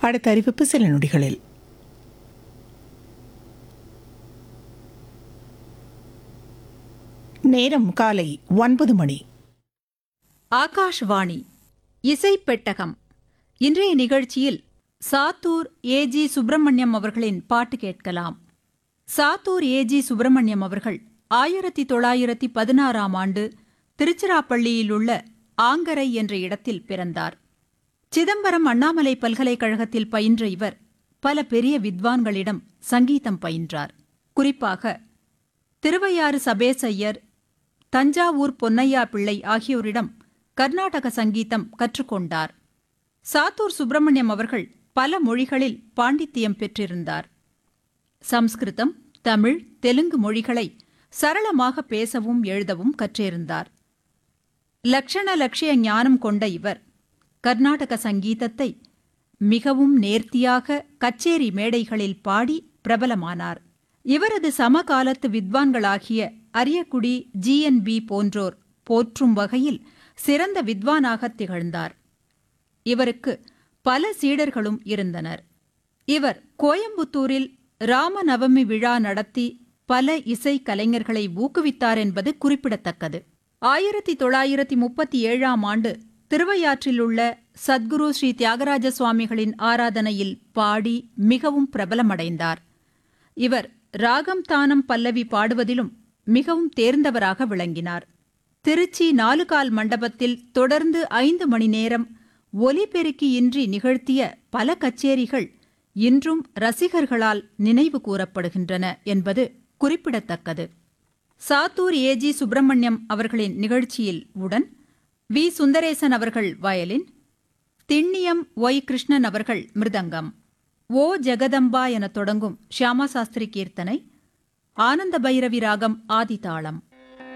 அடுத்த அறிவிப்பு சில நொடிகளில் நேரம் காலை ஒன்பது மணி ஆகாஷ்வாணி இசை பெட்டகம் இன்றைய நிகழ்ச்சியில் சாத்தூர் ஏஜி சுப்பிரமணியம் அவர்களின் பாட்டு கேட்கலாம் சாத்தூர் ஏஜி சுப்பிரமணியம் அவர்கள் ஆயிரத்தி தொள்ளாயிரத்தி பதினாறாம் ஆண்டு திருச்சிராப்பள்ளியில் உள்ள ஆங்கரை என்ற இடத்தில் பிறந்தார் சிதம்பரம் அண்ணாமலை பல்கலைக்கழகத்தில் பயின்ற இவர் பல பெரிய வித்வான்களிடம் சங்கீதம் பயின்றார் குறிப்பாக திருவையாறு சபேசையர் தஞ்சாவூர் பொன்னையா பிள்ளை ஆகியோரிடம் கர்நாடக சங்கீதம் கற்றுக்கொண்டார் சாத்தூர் சுப்பிரமணியம் அவர்கள் பல மொழிகளில் பாண்டித்தியம் பெற்றிருந்தார் சம்ஸ்கிருதம் தமிழ் தெலுங்கு மொழிகளை சரளமாக பேசவும் எழுதவும் கற்றிருந்தார் லக்ஷண லட்சிய ஞானம் கொண்ட இவர் கர்நாடக சங்கீதத்தை மிகவும் நேர்த்தியாக கச்சேரி மேடைகளில் பாடி பிரபலமானார் இவரது சமகாலத்து வித்வான்களாகிய அரியக்குடி ஜிஎன்பி போன்றோர் போற்றும் வகையில் சிறந்த வித்வானாக திகழ்ந்தார் இவருக்கு பல சீடர்களும் இருந்தனர் இவர் கோயம்புத்தூரில் ராமநவமி விழா நடத்தி பல இசை கலைஞர்களை ஊக்குவித்தார் என்பது குறிப்பிடத்தக்கது ஆயிரத்தி தொள்ளாயிரத்தி முப்பத்தி ஏழாம் ஆண்டு திருவையாற்றில் உள்ள சத்குரு ஸ்ரீ தியாகராஜ சுவாமிகளின் ஆராதனையில் பாடி மிகவும் பிரபலமடைந்தார் இவர் ராகம் தானம் பல்லவி பாடுவதிலும் மிகவும் தேர்ந்தவராக விளங்கினார் திருச்சி நாலுகால் மண்டபத்தில் தொடர்ந்து ஐந்து மணி நேரம் ஒலிபெருக்கியின்றி நிகழ்த்திய பல கச்சேரிகள் இன்றும் ரசிகர்களால் நினைவு கூறப்படுகின்றன என்பது குறிப்பிடத்தக்கது சாத்தூர் ஏஜி சுப்பிரமணியம் அவர்களின் நிகழ்ச்சியில் உடன் வி சுந்தரேசன் அவர்கள் வயலின் திண்ணியம் ஒய் கிருஷ்ணன் அவர்கள் மிருதங்கம் ஓ ஜெகதம்பா என தொடங்கும் ஷியாமா சாஸ்திரி கீர்த்தனை ஆனந்த பைரவி ராகம் ஆதிதாளம்